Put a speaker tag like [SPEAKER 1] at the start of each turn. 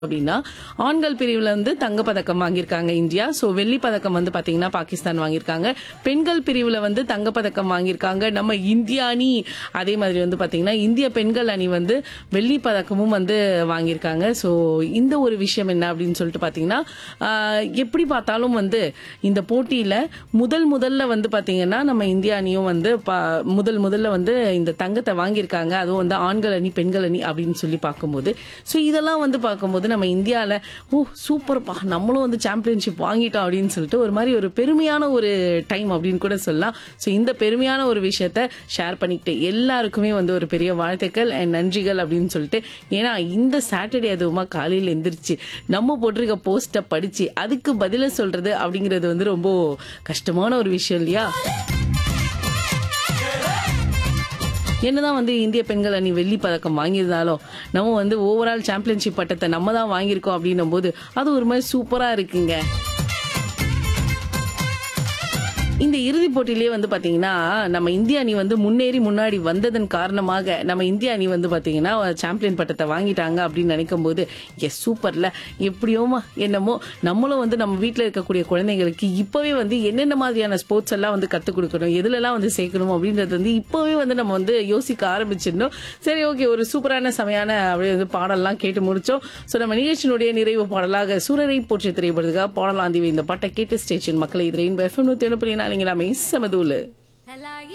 [SPEAKER 1] அப்படின்னா ஆண்கள் பிரிவுல வந்து தங்க பதக்கம் வாங்கியிருக்காங்க இந்தியா சோ வெள்ளி பதக்கம் வந்து பாத்தீங்கன்னா பாகிஸ்தான் வாங்கியிருக்காங்க பெண்கள் பிரிவுல வந்து தங்க பதக்கம் வாங்கியிருக்காங்க நம்ம இந்திய அணி அதே மாதிரி வந்து பாத்தீங்கன்னா இந்திய பெண்கள் அணி வந்து வெள்ளி பதக்கமும் வந்து வாங்கியிருக்காங்க சோ இந்த ஒரு விஷயம் என்ன அப்படின்னு சொல்லிட்டு பாத்தீங்கன்னா ஆஹ், எப்படி பார்த்தாலும் வந்து இந்த போட்டியில முதல் முதல்ல வந்து பாத்தீங்கன்னா நம்ம இந்திய அணியும் வந்து பா- முதல் முதல்ல வந்து இந்த தங்கத்தை வாங்கியிருக்காங்க அதுவும் வந்து ஆண்கள் அணி பெண்கள் அணி அப்படின்னு சொல்லி பார்க்கும்போது ஸோ இதெல்லாம் வந்து பார்க்கும்போது நம்ம இந்தியாவில் ஓ சூப்பர்ப்பா நம்மளும் வந்து சாம்பியன்ஷிப் வாங்கிட்டோம் அப்படின்னு சொல்லிட்டு ஒரு மாதிரி ஒரு பெருமையான ஒரு டைம் அப்படின்னு கூட சொல்லலாம் ஸோ இந்த பெருமையான ஒரு விஷயத்த ஷேர் பண்ணிக்கிட்டு எல்லாருக்குமே வந்து ஒரு பெரிய வாழ்த்துக்கள் அண்ட் நன்றிகள் அப்படின்னு சொல்லிட்டு ஏன்னா இந்த சாட்டர்டே அதுவுமா காலையில் எந்திரிச்சு நம்ம போட்டிருக்க போஸ்ட்டை படிச்சு அதுக்கு பதில சொல்றது அப்படிங்கிறது வந்து ரொம்ப கஷ்டமான ஒரு விஷயம் இல்லையா என்னதான் வந்து இந்திய பெண்கள் அணி வெள்ளி பதக்கம் வாங்கியிருந்தாலும் நம்ம வந்து ஓவரால் சாம்பியன்ஷிப் பட்டத்தை நம்ம தான் வாங்கியிருக்கோம் அப்படின்னும் போது அது ஒரு மாதிரி சூப்பரா இருக்குங்க இந்த இறுதிப் போட்டியிலேயே வந்து பாத்தீங்கன்னா நம்ம இந்திய அணி வந்து முன்னேறி முன்னாடி வந்ததன் காரணமாக நம்ம இந்திய அணி வந்து பாத்தீங்கன்னா சாம்பியன் பட்டத்தை வாங்கிட்டாங்க அப்படின்னு நினைக்கும் போது எஸ் சூப்பர்ல எப்படியோமா என்னமோ நம்மளும் வந்து நம்ம வீட்டில் இருக்கக்கூடிய குழந்தைங்களுக்கு இப்பவே வந்து என்னென்ன மாதிரியான ஸ்போர்ட்ஸ் எல்லாம் வந்து கற்றுக் கொடுக்கணும் எதுலெல்லாம் வந்து சேர்க்கணும் அப்படின்றது வந்து இப்பவே வந்து நம்ம வந்து யோசிக்க ஆரம்பிச்சிடணும் சரி ஓகே ஒரு சூப்பரான செமையான அப்படியே வந்து பாடல்லாம் கேட்டு முடிச்சோம் ஸோ நம்ம நிகழ்ச்சியினுடைய நிறைவு பாடலாக சூரரை போற்றி திரைப்படுறதுக்காக பாடலாம் தீவி இந்த பாட்டை கேட்டு ஸ்டேஷன் மக்களை இது ரெயின்போ எஃப்எம் நூற்றி எழுப்பலினா நீங்கள் செமதூலு